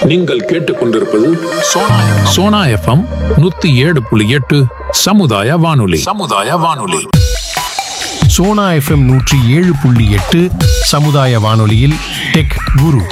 நீங்கள் கேட்டுக்கொண்டிருப்பது சோனா சோனா எஃப்எம் நூத்தி ஏழு புள்ளி எட்டு சமுதாய வானொலி சமுதாய வானொலி சோனா எஃப்எம் நூற்றி ஏழு புள்ளி எட்டு சமுதாய வானொலியில் டெக் குரு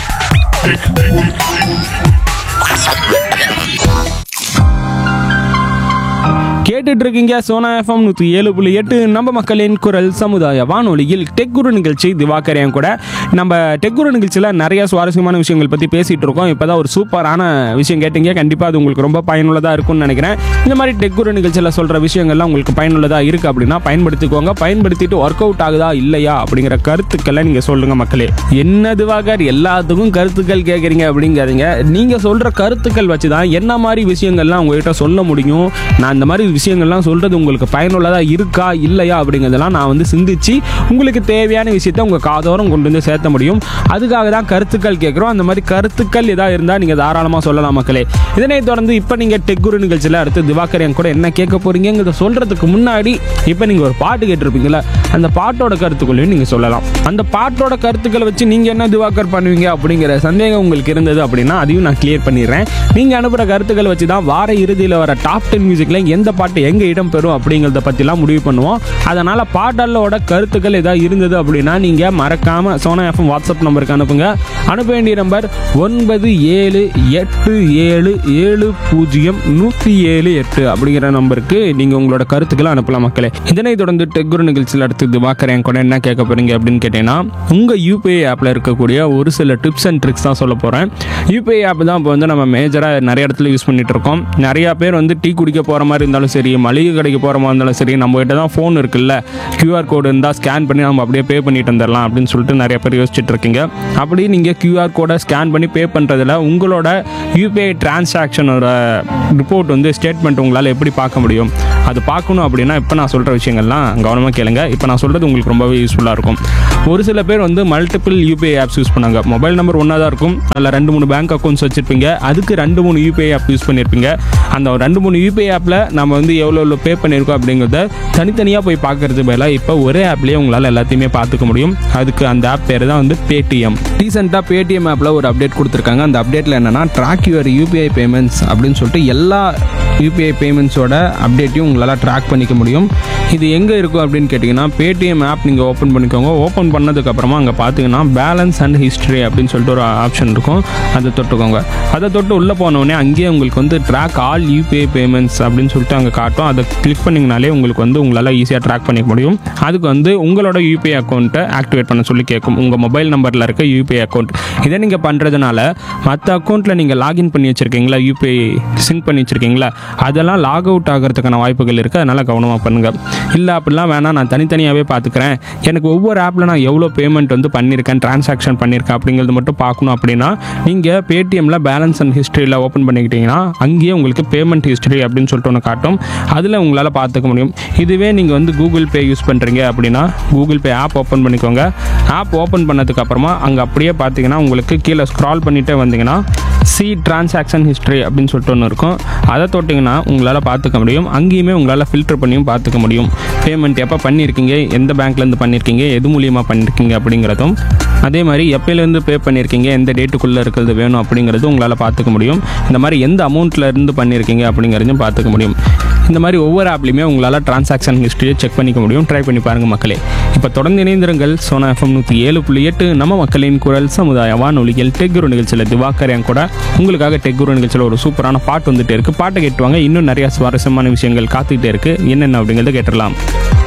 கேட்டுட்டு இருக்கீங்க சோனா எஃப்எம் நூற்றி ஏழு புள்ளி எட்டு நம்ம மக்களின் குரல் சமுதாய வானொலியில் டெக் குரு நிகழ்ச்சி திவாகரையும் கூட நம்ம டெக் குரு நிகழ்ச்சியில் நிறைய சுவாரஸ்யமான விஷயங்கள் பற்றி பேசிகிட்டு இருக்கோம் இப்போ தான் ஒரு சூப்பரான விஷயம் கேட்டீங்க கண்டிப்பாக அது உங்களுக்கு ரொம்ப பயனுள்ளதாக இருக்கும்னு நினைக்கிறேன் இந்த மாதிரி டெக் குரு நிகழ்ச்சியில் சொல்கிற விஷயங்கள்லாம் உங்களுக்கு பயனுள்ளதாக இருக்குது அப்படின்னா பயன்படுத்திக்கோங்க பயன்படுத்திட்டு ஒர்க் அவுட் ஆகுதா இல்லையா அப்படிங்கிற கருத்துக்களை நீங்கள் சொல்லுங்கள் மக்களே என்ன திவாகர் எல்லாத்துக்கும் கருத்துக்கள் கேட்குறீங்க அப்படிங்கிறீங்க நீங்கள் சொல்கிற கருத்துக்கள் வச்சு தான் என்ன மாதிரி விஷயங்கள்லாம் உங்ககிட்ட சொல்ல முடியும் நான் இந்த மாதிரி விஷயங்கள்லாம் சொல்கிறது உங்களுக்கு பயனுள்ளதாக இருக்கா இல்லையா அப்படிங்கிறதெல்லாம் நான் வந்து சிந்திச்சு உங்களுக்கு தேவையான விஷயத்தை உங்கள் காதோரம் கொண்டு வந்து சேர்த்த முடியும் அதுக்காக தான் கருத்துக்கள் கேட்குறோம் அந்த மாதிரி கருத்துக்கள் ஏதாவது இருந்தால் நீங்கள் தாராளமாக சொல்லலாம் மக்களே இதனைத் தொடர்ந்து இப்போ நீங்கள் டெக்குரு நிகழ்ச்சியில் அடுத்து திவாகர் என் கூட என்ன கேட்க போகிறீங்கிறத சொல்கிறதுக்கு முன்னாடி இப்போ நீங்கள் ஒரு பாட்டு கேட்டிருப்பீங்களா அந்த பாட்டோட கருத்துக்களையும் நீங்கள் சொல்லலாம் அந்த பாட்டோட கருத்துக்களை வச்சு நீங்கள் என்ன திவாகர் பண்ணுவீங்க அப்படிங்கிற சந்தேகம் உங்களுக்கு இருந்தது அப்படின்னா அதையும் நான் கிளியர் பண்ணிடுறேன் நீங்கள் அனுப்புகிற கருத்துக்களை வச்சு தான் வார இறுதியில் வர டாப் டென் மியூசிக்கில் எந்த பாட்டு எங்கே இடம் பெறும் அப்படிங்கிறத பற்றிலாம் முடிவு பண்ணுவோம் அதனால் பாடலோட கருத்துக்கள் ஏதாவது இருந்தது அப்படின்னா நீங்கள் மறக்காமல் சோனா எஃப்எம் வாட்ஸ்அப் நம்பருக்கு அனுப்புங்க அனுப்ப வேண்டிய நம்பர் ஒன்பது ஏழு எட்டு ஏழு ஏழு பூஜ்ஜியம் நூற்றி ஏழு எட்டு அப்படிங்கிற நம்பருக்கு நீங்கள் உங்களோட கருத்துக்களை அனுப்பலாம் மக்களே இதனைத் தொடர்ந்து டெக்குரு நிகழ்ச்சியில் அடுத்து திவாகர் என் கூட என்ன கேட்க போறீங்க அப்படின்னு கேட்டீங்கன்னா உங்கள் யூபிஐ ஆப்பில் இருக்கக்கூடிய ஒரு சில டிப்ஸ் அண்ட் ட்ரிக்ஸ் தான் சொல்ல போகிறேன் யூபிஐ ஆப் தான் இப்போ வந்து நம்ம மேஜராக நிறைய இடத்துல யூஸ் பண்ணிட்டு இருக்கோம் நிறையா பேர் வந்து டீ குடிக்க போகிற மாதிரி இருந்தாலும் சரி மளிகை கடைக்கு போகிற மாதிரி இருந்தாலும் சரி நம்ம கிட்ட தான் ஃபோன் இருக்குல்ல QR கோடு இருந்தால் ஸ்கேன் பண்ணி நம்ம அப்படியே பே பண்ணிட்டு வந்துடலாம் அப்படின்னு சொல்லிட்டு நிறைய பேர் யோசிச்சுட்டு இருக்கீங்க அப்படி நீங்கள் QR கோடை ஸ்கேன் பண்ணி பே பண்ணுறதுல உங்களோட யூபிஐ டிரான்சாக்ஷனோட ரிப்போர்ட் வந்து ஸ்டேட்மெண்ட் உங்களால் எப்படி பார்க்க முடியும் அது பார்க்கணும் அப்படின்னா இப்போ நான் சொல்கிற விஷயங்கள்லாம் கவனமாக கேளுங்க இப்போ நான் சொல்கிறது உங்களுக்கு ரொம்பவே யூஸ்ஃபுல்லாக இருக்கும் ஒரு சில பேர் வந்து மல்டிபிள் யூபிஐ ஆப்ஸ் யூஸ் பண்ணாங்க மொபைல் நம்பர் ஒன்றா தான் இருக்கும் அதில் ரெண்டு மூணு பேங்க் அக்கௌண்ட்ஸ் வச்சுருப்பீங்க அதுக்கு ரெண்டு மூணு யூபிஐ ஆப் யூஸ் பண்ணியிருப்பீங்க அந்த ரெண்டு மூணு யூபிஐ ஆப்பில் நம்ம வந்து எவ்வளோ எவ்வளோ பே பண்ணியிருக்கோம் அப்படிங்கிறத தனித்தனியாக போய் பார்க்கறது பதிலாக இப்போ ஒரே ஆப்லேயே உங்களால் எல்லாத்தையுமே பார்த்துக்க முடியும் அதுக்கு அந்த ஆப் பேர் தான் வந்து பேடிஎம் ரீசெண்டாக பேடிஎம் ஆப்பில் ஒரு அப்டேட் கொடுத்துருக்காங்க அந்த அப்டேட்டில் என்னென்னா ட்ராக் யுவர் யூபிஐ பேமெண்ட்ஸ் அப்படின்னு சொல்லிட்டு எல்லா யூபிஐ பேமெண்ட்ஸோட அப்டேட்டையும் உங்களால் ட்ராக் பண்ணிக்க முடியும் இது எங்கே இருக்கும் அப்படின்னு கேட்டிங்கன்னா பேடிஎம் ஆப் நீங்கள் ஓப்பன் பண்ணிக்கோங்க ஓப்பன் பண்ணதுக்கப்புறமா அங்கே பார்த்தீங்கன்னா பேலன்ஸ் அண்ட் ஹிஸ்ட்ரி அப்படின்னு சொல்லிட்டு ஒரு ஆப்ஷன் இருக்கும் அதை தொட்டுக்கோங்க அதை தொட்டு உள்ளே போனோடனே அங்கேயே உங்களுக்கு வந்து ட்ராக் ஆல் யூபிஐ பேமெண்ட்ஸ் அப்படின்னு சொல்லிட்டு அங்கே காட்டும் அதை கிளிக் பண்ணிங்கனாலே உங்களுக்கு வந்து உங்களால் ஈஸியாக ட்ராக் பண்ணிக்க முடியும் அதுக்கு வந்து உங்களோட யூபிஐ அக்கௌண்ட்டை ஆக்டிவேட் பண்ண சொல்லி கேட்கும் உங்கள் மொபைல் நம்பரில் இருக்க யூபிஐ அக்கௌண்ட் இதை நீங்கள் பண்ணுறதுனால மற்ற அக்கௌண்ட்டில் நீங்கள் லாகின் பண்ணி வச்சுருக்கீங்களா யூபிஐ சிங்க் பண்ணி வச்சுருக்கீங்களா அதெல்லாம் லாக் அவுட் ஆகிறதுக்கான வாய்ப்புகள் இருக்குது அதனால் கவனமாக பண்ணுங்கள் இல்லை அப்படிலாம் வேணாம் நான் தனித்தனியாகவே பார்த்துக்கிறேன் எனக்கு ஒவ்வொரு ஆப்பில் நான் எவ்வளோ பேமெண்ட் வந்து பண்ணியிருக்கேன் டிரான்சாக்ஷன் பண்ணியிருக்கேன் அப்படிங்கிறது மட்டும் பார்க்கணும் அப்படின்னா நீங்கள் பேடிஎம்மில் பேலன்ஸ் அண்ட் ஹிஸ்ட்ரியில் ஓப்பன் பண்ணிக்கிட்டீங்கன்னா அங்கேயே உங்களுக்கு பேமெண்ட் ஹிஸ்ட்ரி அப்படின்னு சொல்லிட்டு ஒன்று காட்டும் அதில் உங்களால் பார்த்துக்க முடியும் இதுவே நீங்கள் வந்து கூகுள் பே யூஸ் பண்ணுறீங்க அப்படின்னா கூகுள் பே ஆப் ஓப்பன் பண்ணிக்கோங்க ஆப் ஓப்பன் பண்ணதுக்கு அப்புறமா அங்கே அப்படியே பார்த்தீங்கன்னா உங்களுக்கு கீழே ஸ்க்ரால் பண்ணிட்டே வந்தீங்கன்னா சி டிரான்சாக்ஷன் ஹிஸ்ட்ரி அப்படின்னு சொல்லிட்டு ஒன்று இருக்கும் அதை தொட்டிங்கன்னா உங்களால் பார்த்துக்க முடியும் அங்கேயுமே உங்களால் ஃபில்டர் பண்ணியும் பார்த்துக்க முடியும் பேமெண்ட் எப்போ பண்ணியிருக்கீங்க எந்த பேங்க்லேருந்து பண்ணியிருக்கீங்க எது மூலியமாக பண்ணியிருக்கீங்க அப்படிங்கிறதும் அதே மாதிரி எப்போலேருந்து பே பண்ணியிருக்கீங்க எந்த டேட்டுக்குள்ளே இருக்கிறது வேணும் அப்படிங்கிறது உங்களால் பார்த்துக்க முடியும் இந்த மாதிரி எந்த அமௌண்ட்டில் இருந்து பண்ணியிருக்கீங்க அப்படிங்கிறதையும் பார்த்துக்க முடியும் இந்த மாதிரி ஒவ்வொரு ஆப்லையுமே உங்களால் டிரான்சாக்ஷன் ஹிஸ்ட்ரியை செக் பண்ணிக்க முடியும் ட்ரை பண்ணி பாருங்கள் மக்களே இப்போ தொடர்ந்து இணைந்திருங்கள் சோனா எஃப்எம் நூற்றி ஏழு புள்ளி எட்டு நம்ம மக்களின் குரல் சமுதாய வானொலிகள் டெக்குரு நிகழ்ச்சியில் திவாகர் என் கூட உங்களுக்காக டெக்குரு நிகழ்ச்சியில் ஒரு சூப்பரான பாட்டு வந்துட்டே இருக்கு பாட்டை கேட்டுவாங்க இன்னும் நிறைய சுவாரஸ்யமான விஷயங்கள் காத்துக்கிட்டே இருக்கு என்னென்ன அப்படிங்கிறத கேட்டுடலாம்